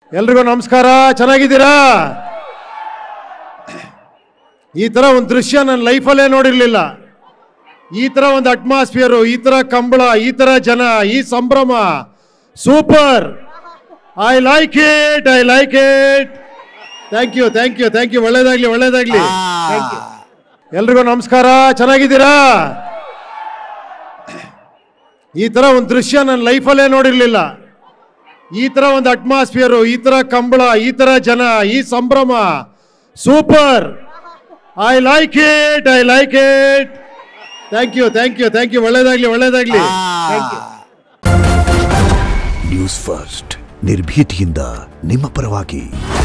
ಎಲ್ರಿಗೂ ನಮಸ್ಕಾರ ಚೆನ್ನಾಗಿದ್ದೀರಾ ಈ ಥರ ಒಂದು ದೃಶ್ಯ ನನ್ನ ಲೈಫಲ್ಲೇ ನೋಡಿರಲಿಲ್ಲ ಈ ಥರ ಒಂದು ಅಟ್ಮಾಸ್ಫಿಯರು ಈ ಥರ ಕಂಬಳ ಈ ಥರ ಜನ ಈ ಸಂಭ್ರಮ super I like it I like it thank you thank you thank you ಒಳ್ಳೇದಾಗ್ಲಿ ಒಳ್ಳೇದಾಗ್ಲಿ ಥ್ಯಾಂಕ್ ಯು ಎಲ್ರಿಗೂ ನಮಸ್ಕಾರ ಚೆನ್ನಾಗಿದ್ದೀರಾ ಈ ಥರ ಒಂದು ದೃಶ್ಯ ನನ್ನ ಲೈಫಲ್ಲೇ ನೋಡಿರಲಿಲ್ಲ ಈ ಥರ ಒಂದು ಅಟ್ಮಾಸ್ಫಿಯರು ಈ ಥರ ಕಂಬಳ ಈ ಥರ ಜನ ಈ ಸಂಭ್ರಮ super I like it I like it thank you thank you thank you ಒಳ್ಳೇದಾಗ್ಲಿ ಒಳ್ಳೇದಾಗ್ಲಿ ಥ್ಯಾಂಕ್ ಯು ನ್ಯೂಸ್ ಫಸ್ಟ್ ನಿರ್ಭೀತಿಯಿಂದ ನಿಮ್ಮ ಪರವಾಗಿ